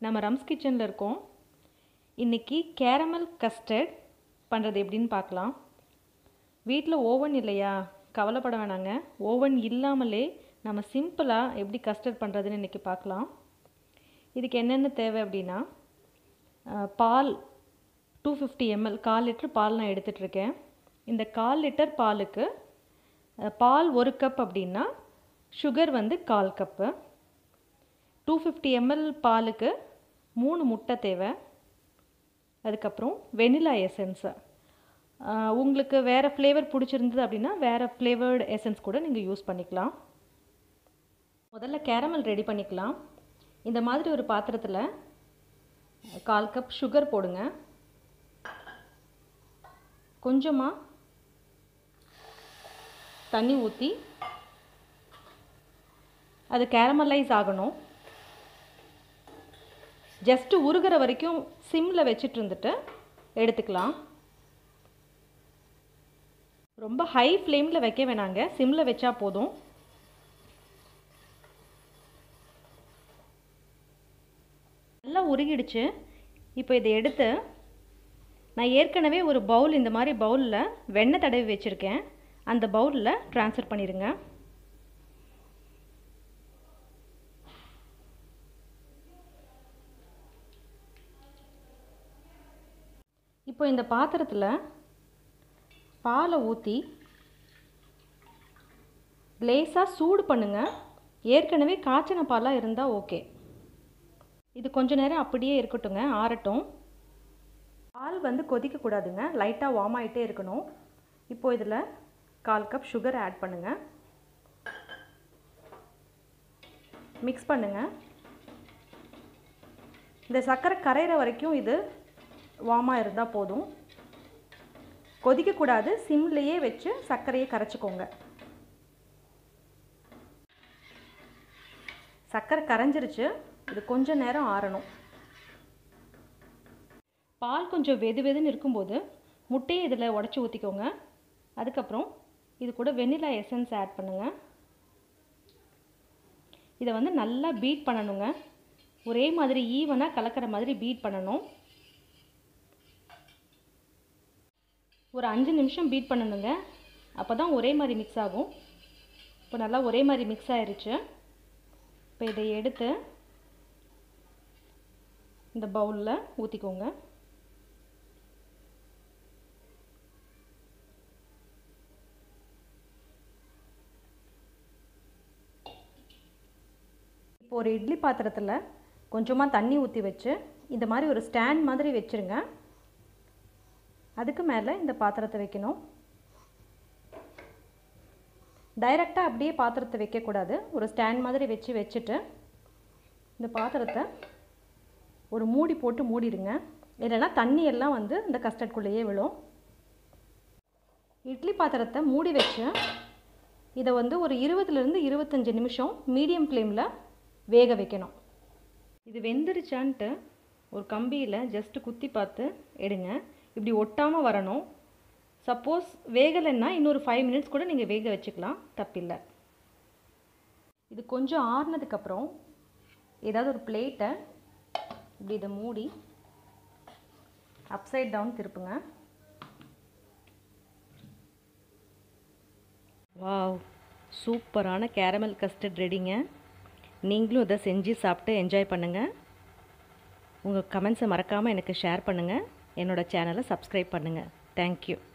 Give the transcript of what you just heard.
நம்ம ரம்ஸ் கிச்சனில் இருக்கோம் இன்றைக்கி கேரமல் கஸ்டர்ட் பண்ணுறது எப்படின்னு பார்க்கலாம் வீட்டில் ஓவன் இல்லையா கவலைப்பட வேணாங்க ஓவன் இல்லாமலே நம்ம சிம்பிளாக எப்படி கஸ்டர்ட் பண்ணுறதுன்னு இன்றைக்கி பார்க்கலாம் இதுக்கு என்னென்ன தேவை அப்படின்னா அஹ், பால் டூ ஃபிஃப்டி எம்எல் கால் லிட்டர் பால் நான் எடுத்துகிட்ருக்கேன் இந்த கால் லிட்டர் பாலுக்கு அஹ், பால் ஒரு கப் அப்படின்னா சுகர் வந்து கால் கப்பு டூ ஃபிஃப்டி எம்எல் பாலுக்கு மூணு முட்டை தேவை அதுக்கப்புறம் வெனிலா எசன்ஸு உங்களுக்கு வேறு ஃப்ளேவர் பிடிச்சிருந்தது அப்படின்னா வேறு ஃப்ளேவர்டு எசன்ஸ் கூட நீங்கள் யூஸ் பண்ணிக்கலாம் முதல்ல கேரமல் ரெடி பண்ணிக்கலாம் இந்த மாதிரி ஒரு பாத்திரத்தில் கால் கப் சுகர் போடுங்க கொஞ்சமாக தண்ணி ஊற்றி அது கேரமலைஸ் ஆகணும் ஜஸ்ட்டு உருகிற வரைக்கும் சிம்மில் வச்சுட்டு இருந்துட்டு எடுத்துக்கலாம் ரொம்ப ஹை ஃப்ளேமில் வைக்க வேணாங்க சிம்மில் வச்சா போதும் நல்லா உருகிடுச்சு இப்போ இதை எடுத்து நான் ஏற்கனவே ஒரு பவுல் இந்த மாதிரி பவுலில் வெண்ணெய் தடவி வச்சுருக்கேன் அந்த பவுலில் ட்ரான்ஸ்ஃபர் பண்ணிடுங்க இப்போ இந்த பாத்திரத்தில் பாலை ஊற்றி லேசாக சூடு பண்ணுங்க ஏற்கனவே காய்ச்சின பாலாக இருந்தால் ஓகே இது கொஞ்ச நேரம் அப்படியே இருக்கட்டுங்க ஆறட்டும் பால் வந்து கொதிக்கக்கூடாதுங்க லைட்டாக வார்ம் ஆகிட்டே இருக்கணும் இப்போ இதில் கால் கப் சுகர் ஆட் பண்ணுங்கள் மிக்ஸ் பண்ணுங்கள் இந்த சர்க்கரை கரையிற வரைக்கும் இது வார்மாக இருந்தால் போதும் கொதிக்கக்கூடாது சிம்லேயே வச்சு சர்க்கரையை கரைச்சிக்கோங்க சர்க்கரை கரைஞ்சிருச்சு இது கொஞ்ச நேரம் ஆறணும் பால் கொஞ்சம் வெது வெதுன்னு இருக்கும்போது முட்டையை இதில் உடச்சி ஊற்றிக்கோங்க அதுக்கப்புறம் இது கூட வெனிலா எசன்ஸ் ஆட் பண்ணுங்கள் இதை வந்து நல்லா பீட் பண்ணணுங்க ஒரே மாதிரி ஈவனாக கலக்கிற மாதிரி பீட் பண்ணணும் ஒரு அஞ்சு நிமிஷம் பீட் பண்ணணுங்க அப்போ தான் ஒரே மாதிரி மிக்ஸ் ஆகும் இப்போ நல்லா ஒரே மாதிரி மிக்ஸ் ஆயிருச்சு இப்போ இதை எடுத்து இந்த பவுலில் ஊற்றிக்கோங்க இப்போ ஒரு இட்லி பாத்திரத்தில் கொஞ்சமாக தண்ணி ஊற்றி வச்சு இந்த மாதிரி ஒரு ஸ்டாண்ட் மாதிரி வச்சுருங்க அதுக்கு மேலே இந்த பாத்திரத்தை வைக்கணும் டைரெக்டாக அப்படியே பாத்திரத்தை வைக்கக்கூடாது ஒரு ஸ்டாண்ட் மாதிரி வச்சு வச்சுட்டு இந்த பாத்திரத்தை ஒரு மூடி போட்டு மூடிடுங்க இல்லைன்னா தண்ணி எல்லாம் வந்து இந்த கஸ்டர்ட்குள்ளேயே விழும் இட்லி பாத்திரத்தை மூடி வச்சு இதை வந்து ஒரு இருபதுலேருந்து இருபத்தஞ்சி நிமிஷம் மீடியம் ஃப்ளேமில் வேக வைக்கணும் இது வெந்துருச்சான்ட்டு ஒரு கம்பியில் ஜஸ்ட்டு குத்தி பார்த்து எடுங்க இப்படி ஒட்டாமல் வரணும் சப்போஸ் வேகலைன்னா இன்னொரு ஃபைவ் மினிட்ஸ் கூட நீங்கள் வேக வச்சுக்கலாம் தப்பில்லை இது கொஞ்சம் ஆறுனதுக்கப்புறம் ஏதாவது ஒரு பிளேட்டை இப்படி இதை மூடி அப்சைட் டவுன் திருப்புங்க வாவ் சூப்பரான கேரமல் கஸ்டர்ட் ரெடிங்க நீங்களும் இதை செஞ்சு சாப்பிட்டு என்ஜாய் பண்ணுங்கள் உங்கள் கமெண்ட்ஸை மறக்காமல் எனக்கு ஷேர் பண்ணுங்கள் என்னோடய சேனலை சப்ஸ்கிரைப் பண்ணுங்கள் தேங்க்யூ